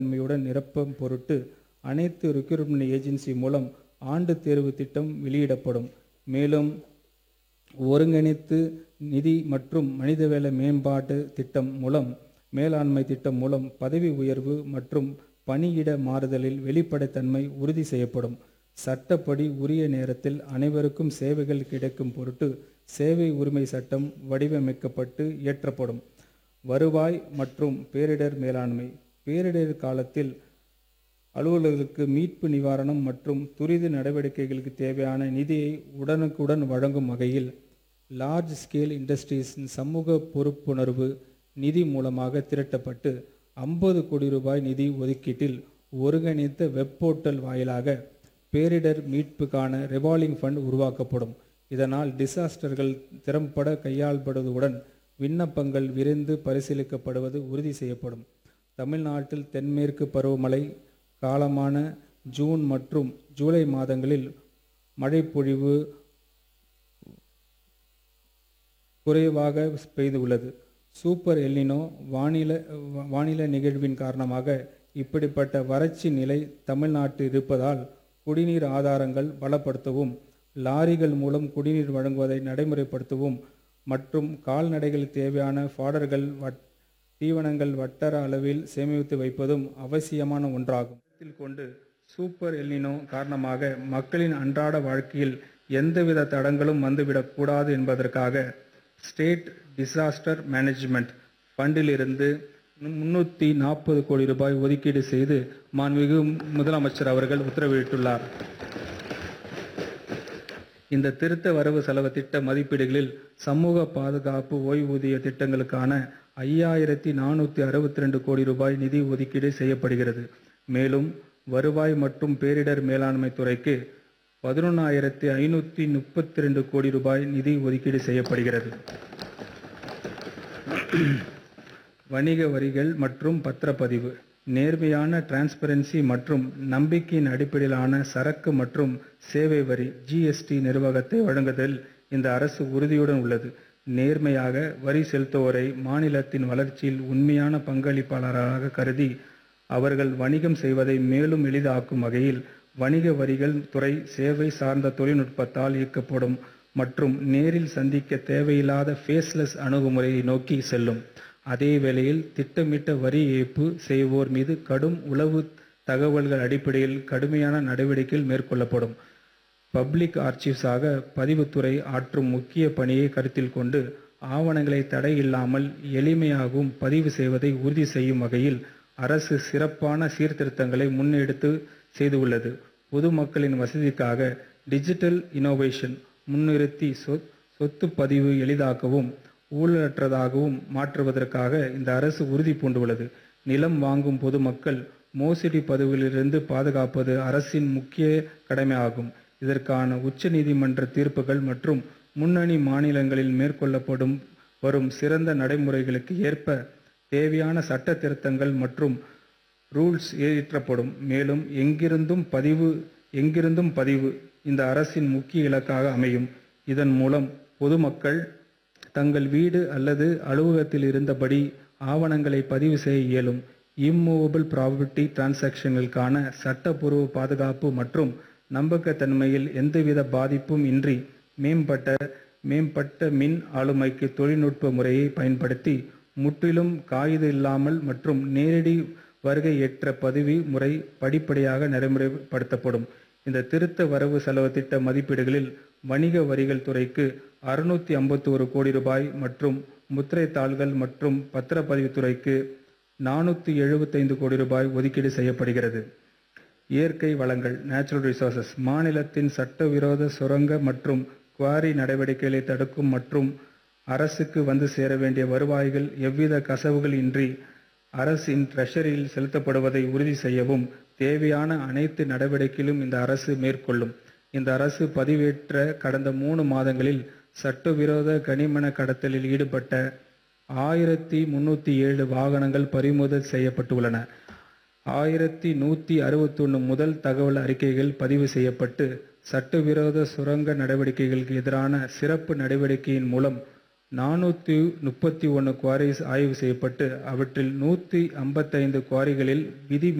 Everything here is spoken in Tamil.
தன்மையுடன் நிரப்பும் பொருட்டு அனைத்து ரிக்ரூட்மெண்ட் ஏஜென்சி மூலம் ஆண்டு தேர்வு திட்டம் வெளியிடப்படும் மேலும் ஒருங்கிணைத்து நிதி மற்றும் மனிதவள மேம்பாட்டு திட்டம் மூலம் மேலாண்மை திட்டம் மூலம் பதவி உயர்வு மற்றும் பணியிட மாறுதலில் வெளிப்படைத்தன்மை உறுதி செய்யப்படும் சட்டப்படி உரிய நேரத்தில் அனைவருக்கும் சேவைகள் கிடைக்கும் பொருட்டு சேவை உரிமை சட்டம் வடிவமைக்கப்பட்டு இயற்றப்படும் வருவாய் மற்றும் பேரிடர் மேலாண்மை பேரிடர் காலத்தில் அலுவலர்களுக்கு மீட்பு நிவாரணம் மற்றும் துரித நடவடிக்கைகளுக்கு தேவையான நிதியை உடனுக்குடன் வழங்கும் வகையில் லார்ஜ் ஸ்கேல் இண்டஸ்ட்ரீஸின் சமூக பொறுப்புணர்வு நிதி மூலமாக திரட்டப்பட்டு ஐம்பது கோடி ரூபாய் நிதி ஒதுக்கீட்டில் ஒருங்கிணைத்த வெப் போர்ட்டல் வாயிலாக பேரிடர் மீட்புக்கான ரிவால்விங் ஃபண்ட் உருவாக்கப்படும் இதனால் டிசாஸ்டர்கள் திறம்பட கையாளப்படுவதுடன் விண்ணப்பங்கள் விரைந்து பரிசீலிக்கப்படுவது உறுதி செய்யப்படும் தமிழ்நாட்டில் தென்மேற்கு பருவமழை காலமான ஜூன் மற்றும் ஜூலை மாதங்களில் மழைப்பொழிவு குறைவாக பெய்துள்ளது சூப்பர் எல்னினோ வானிலை வானிலை நிகழ்வின் காரணமாக இப்படிப்பட்ட வறட்சி நிலை தமிழ்நாட்டில் இருப்பதால் குடிநீர் ஆதாரங்கள் பலப்படுத்தவும் லாரிகள் மூலம் குடிநீர் வழங்குவதை நடைமுறைப்படுத்தவும் மற்றும் கால்நடைகள் தேவையான ஃபாடர்கள் வட் தீவனங்கள் வட்டார அளவில் சேமித்து வைப்பதும் அவசியமான ஒன்றாகும் கருத்தில் கொண்டு சூப்பர் எல்னினோ காரணமாக மக்களின் அன்றாட வாழ்க்கையில் எந்தவித தடங்களும் வந்துவிடக்கூடாது என்பதற்காக ஸ்டேட் டிசாஸ்டர் மேனேஜ்மெண்ட் ஃபண்டிலிருந்து முன்னூற்றி நாற்பது கோடி ரூபாய் ஒதுக்கீடு செய்து மாண்புமிகு முதலமைச்சர் அவர்கள் உத்தரவிட்டுள்ளார் இந்த திருத்த வரவு செலவு திட்ட மதிப்பீடுகளில் சமூக பாதுகாப்பு ஓய்வூதிய திட்டங்களுக்கான ஐயாயிரத்தி நானூற்றி அறுபத்தி ரெண்டு கோடி ரூபாய் நிதி ஒதுக்கீடு செய்யப்படுகிறது மேலும் வருவாய் மற்றும் பேரிடர் மேலாண்மை துறைக்கு பதினொன்றாயிரத்தி ஐநூற்றி முப்பத்தி ரெண்டு கோடி ரூபாய் நிதி ஒதுக்கீடு செய்யப்படுகிறது வணிக வரிகள் மற்றும் பத்திரப்பதிவு நேர்மையான டிரான்ஸ்பரன்சி மற்றும் நம்பிக்கையின் அடிப்படையிலான சரக்கு மற்றும் சேவை வரி ஜிஎஸ்டி நிர்வாகத்தை வழங்குவதில் இந்த அரசு உறுதியுடன் உள்ளது நேர்மையாக வரி செலுத்துவோரை மாநிலத்தின் வளர்ச்சியில் உண்மையான பங்களிப்பாளராக கருதி அவர்கள் வணிகம் செய்வதை மேலும் எளிதாக்கும் வகையில் வணிக வரிகள் துறை சேவை சார்ந்த தொழில்நுட்பத்தால் இயக்கப்படும் மற்றும் நேரில் சந்திக்க தேவையில்லாத ஃபேஸ்லெஸ் அணுகுமுறையை நோக்கி செல்லும் அதே வேளையில் திட்டமிட்ட வரி ஏய்ப்பு செய்வோர் மீது கடும் உளவு தகவல்கள் அடிப்படையில் கடுமையான நடவடிக்கைகள் மேற்கொள்ளப்படும் பப்ளிக் ஆர்ச்சிவ்ஸாக பதிவுத்துறை ஆற்றும் முக்கிய பணியை கருத்தில் கொண்டு ஆவணங்களை தடை இல்லாமல் எளிமையாகவும் பதிவு செய்வதை உறுதி செய்யும் வகையில் அரசு சிறப்பான சீர்திருத்தங்களை முன்னெடுத்து செய்துள்ளது பொதுமக்களின் வசதிக்காக டிஜிட்டல் இனோவேஷன் முன்னிறுத்தி சொத் சொத்து பதிவு எளிதாக்கவும் ஊழலற்றதாகவும் மாற்றுவதற்காக இந்த அரசு உறுதி பூண்டுள்ளது நிலம் வாங்கும் பொதுமக்கள் மோசடி பதிவுகளிலிருந்து பாதுகாப்பது அரசின் முக்கிய கடமையாகும் இதற்கான உச்ச நீதிமன்ற தீர்ப்புகள் மற்றும் முன்னணி மாநிலங்களில் மேற்கொள்ளப்படும் வரும் சிறந்த நடைமுறைகளுக்கு ஏற்ப தேவையான சட்ட திருத்தங்கள் மற்றும் ரூல்ஸ் இயற்றப்படும் மேலும் எங்கிருந்தும் பதிவு எங்கிருந்தும் பதிவு இந்த அரசின் முக்கிய இலக்காக அமையும் இதன் மூலம் பொதுமக்கள் தங்கள் வீடு அல்லது அலுவலகத்தில் இருந்தபடி ஆவணங்களை பதிவு செய்ய இயலும் இம்மூவபிள் ப்ராப்பர்ட்டி டிரான்சாக்ஷன்களுக்கான சட்டப்பூர்வ பாதுகாப்பு மற்றும் நம்பகத்தன்மையில் எந்தவித பாதிப்பும் இன்றி மேம்பட்ட மேம்பட்ட மின் ஆளுமைக்கு தொழில்நுட்ப முறையை பயன்படுத்தி முற்றிலும் காகித இல்லாமல் மற்றும் நேரடி வருகையற்ற பதிவு முறை படிப்படியாக நடைமுறைப்படுத்தப்படும் இந்த திருத்த வரவு செலவு திட்ட மதிப்பீடுகளில் வணிக வரிகள் துறைக்கு அறுநூத்தி ஐம்பத்தோரு கோடி ரூபாய் மற்றும் முத்திரை தாள்கள் மற்றும் பத்திரப்பதிவுத்துறைக்கு நானூற்றி எழுபத்தைந்து கோடி ரூபாய் ஒதுக்கீடு செய்யப்படுகிறது இயற்கை வளங்கள் நேச்சுரல் ரிசோர்சஸ் மாநிலத்தின் சட்டவிரோத சுரங்க மற்றும் குவாரி நடவடிக்கைகளை தடுக்கும் மற்றும் அரசுக்கு வந்து சேர வேண்டிய வருவாய்கள் எவ்வித கசவுகள் இன்றி அரசின் ட்ரெஷரியில் செலுத்தப்படுவதை உறுதி செய்யவும் தேவையான அனைத்து நடவடிக்கைகளும் இந்த அரசு மேற்கொள்ளும் இந்த அரசு பதிவேற்ற கடந்த மூணு மாதங்களில் சட்டவிரோத கனிமண கடத்தலில் ஈடுபட்ட ஆயிரத்தி முன்னூற்றி ஏழு வாகனங்கள் பறிமுதல் செய்யப்பட்டுள்ளன ஆயிரத்தி நூற்றி அறுபத்தொன்று முதல் தகவல் அறிக்கைகள் பதிவு செய்யப்பட்டு சட்டவிரோத சுரங்க நடவடிக்கைகளுக்கு எதிரான சிறப்பு நடவடிக்கையின் மூலம் நானூற்றி முப்பத்தி ஒன்று குவாரிஸ் ஆய்வு செய்யப்பட்டு அவற்றில் நூற்றி ஐம்பத்தைந்து குவாரிகளில் விதி